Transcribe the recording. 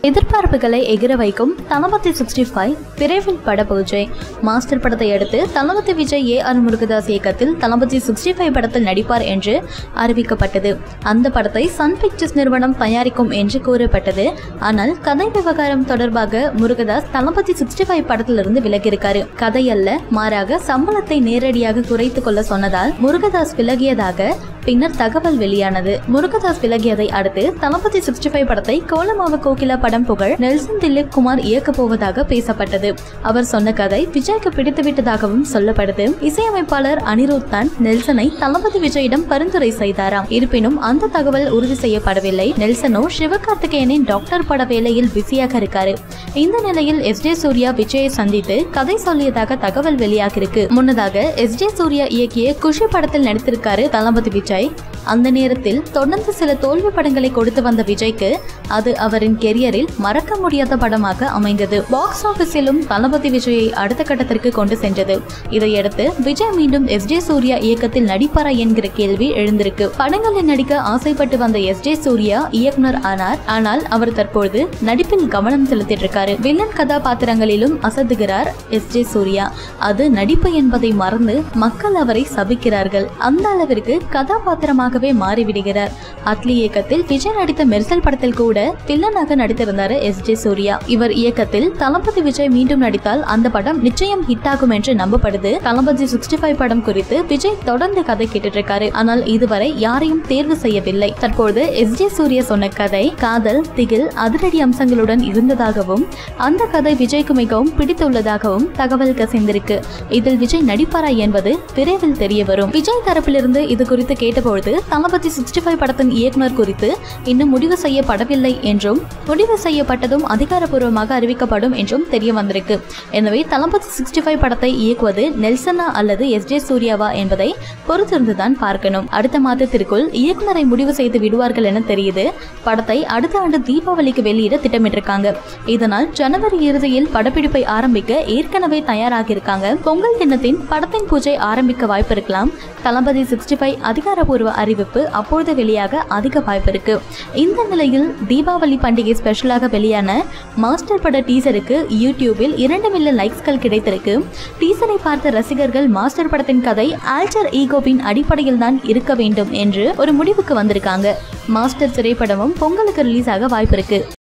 எதிர்பார்ப்புகளை எகிர வைக்கும் தளபதி sixty five விரைவில் பட பூஜை மாஸ்டர் படத்தை அடுத்து தளபதி விஜய் ஏ ஆர் முருகதாஸ் இயக்கத்தில் தளபதி சிக்ஸ்டி ஃபைவ் படத்தில் நடிப்பார் என்று அறிவிக்கப்பட்டது அந்த படத்தை சன் பிக்சர்ஸ் நிறுவனம் தயாரிக்கும் என்று கூறப்பட்டது ஆனால் கதை விவகாரம் தொடர்பாக முருகதாஸ் தளபதி சிக்ஸ்டி ஃபைவ் படத்திலிருந்து விலகியிருக்காரு கதை அல்ல மாறாக சம்பளத்தை நேரடியாக குறைத்துக் கொள்ள சொன்னதால் முருகதாஸ் விலகியதாக பின்னர் தகவல் வெளியானது முருகதாஸ் விலகியதை அடுத்து தளபதி சிக்ஸ்டி ஃபைவ் படத்தை கோலமாவ கோகிலா படம் புகழ் நெல்சன் திலீப் குமார் இயக்கப் போவதாக பேசப்பட்டது அவர் சொன்ன கதை விஜய்க்கு பிடித்துவிட்டதாகவும் சொல்லப்படுது இசையமைப்பாளர் அனிருத் தான் நெல்சனை தளபதி விஜயிடம் பரிந்துரை செய்தாராம் இருப்பினும் அந்த தகவல் உறுதி செய்யப்படவில்லை நெல்சனோ சிவகார்த்திகேயனின் டாக்டர் பட வேலையில் பிஸியாக இருக்காரு இந்த நிலையில் எஸ் ஜே சூர்யா விஜயை சந்தித்து கதை சொல்லியதாக தகவல் வெளியாகிருக்கு முன்னதாக எஸ் ஜே சூர்யா இயக்கிய குஷி படத்தில் நடித்திருக்காரு தளபதி விஜய் அந்த நேரத்தில் தொடர்ந்து சில தோல்வி படங்களை கொடுத்து வந்த விஜய்க்கு அது அவரின் கெரியரில் மறக்க முடியாத படமாக அமைந்தது பாக்ஸ் ஆபீஸிலும் தளபதி விஜயை அடுத்த கட்டத்திற்கு கொண்டு சென்றது இதையடுத்து விஜய் மீண்டும் எஸ் ஜே சூர்யா இயக்கத்தில் நடிப்பாரா என்கிற கேள்வி எழுந்திருக்கு படங்களில் நடிக்க ஆசைப்பட்டு வந்த எஸ் ஜே சூர்யா இயக்குனர் ஆனார் ஆனால் அவர் தற்பொழுது நடிப்பில் கவனம் செலுத்திட்டு இருக்காரு வில்லன் கதாபாத்திரங்களிலும் அசத்துகிறார் எஸ் ஜே சூர்யா அது நடிப்பு என்பதை மறந்து மக்கள் அவரை சபிக்கிறார்கள் அந்த அளவிற்கு கதாபாத்திரமாகவே மாறிவிடுகிறார் அட்லி இயக்கத்தில் விஜய் நடித்த மெர்சல் படத்தில் கூட வில்லனாக நடித்திருந்தார் எஸ் ஜே சூர்யா இவர் இயக்கத்தில் தளபதி விஜய் மீண்டும் நடித்தால் அந்த படம் நிச்சயம் ஹிட் ஆகும் என்று நம்பப்படுது தளபதி சிக்ஸ்டி ஃபைவ் படம் குறித்து விஜய் தொடர்ந்து கதை கேட்டுட்டு இருக்காரு ஆனால் இதுவரை யாரையும் தேர்வு செய்யவில்லை தற்போது எஸ் ஜே சூர்யா சொன்ன கதை காதல் திகில் அதிரடி அம்சங்களுடன் இருந்ததாகவும் அந்த கதை விஜய்க்கு மிகவும் பிடித்துள்ளதாகவும் தகவல் கசிந்திருக்கு இதில் விஜய் நடிப்பாரா என்பது விரைவில் தெரிய வரும் விஜய் தரப்பிலிருந்து இது குறித்து கேட்டபொழுது தளபதி சிக்ஸ்டி ஃபைவ் படத்தின் இயக்குனர் குறித்து இன்னும் முடிவு செய்யப்படவில்லை என்றும் முடிவு செய்யப்பட்டதும் அதிகாரப்பூர்வமாக அறிவிக்கப்படும் என்றும் தெரிய வந்திருக்கு எனவே தளபதி சிக்ஸ்டி ஃபைவ் படத்தை இயக்குவது நெல்சனா அல்லது எஸ் ஜே சூர்யாவா என்பதை பொறுத்திருந்துதான் பார்க்கணும் அடுத்த மாதத்திற்குள் இயக்குனரை முடிவு செய்து விடுவார்கள் என தெரியுது படத்தை அடுத்த ஆண்டு தீபாவளிக்கு வெளியிட திட்டமிட்டிருக்காங்க இதனால் ஜனவரி இறுதியில் படப்பிடிப்பை ஆரம்பிக்க ஏற்கனவே தயாராகியிருக்காங்க பொங்கல் தினத்தின் படத்தின் பூஜை ஆரம்பிக்க வாய்ப்பு இருக்கலாம் தளபதி சிக்ஸ்டி ஃபைவ் அதிகாரப்பூர்வ அறிவிப்பு அப்பொழுது வெளியாக அதிக வாய்ப்பு இருக்கு இந்த நிலையில் தீபாவளி பண்டிகை ஸ்பெஷலாக வெளியான மாஸ்டர் பட டீசருக்கு யூடியூபில் இரண்டு மில்லியன் லைக்ஸ்கள் கிடைத்திருக்கு டீசரை பார்த்த ரசிகர்கள் மாஸ்டர் படத்தின் கதை ஆல்டர் ஈகோவின் அடிப்படையில் தான் இருக்க வேண்டும் என்று ஒரு முடிவுக்கு வந்திருக்காங்க மாஸ்டர் திரைப்படமும் பொங்கலுக்கு ரிலீஸ் ஆக வாய்ப்பு இருக்கு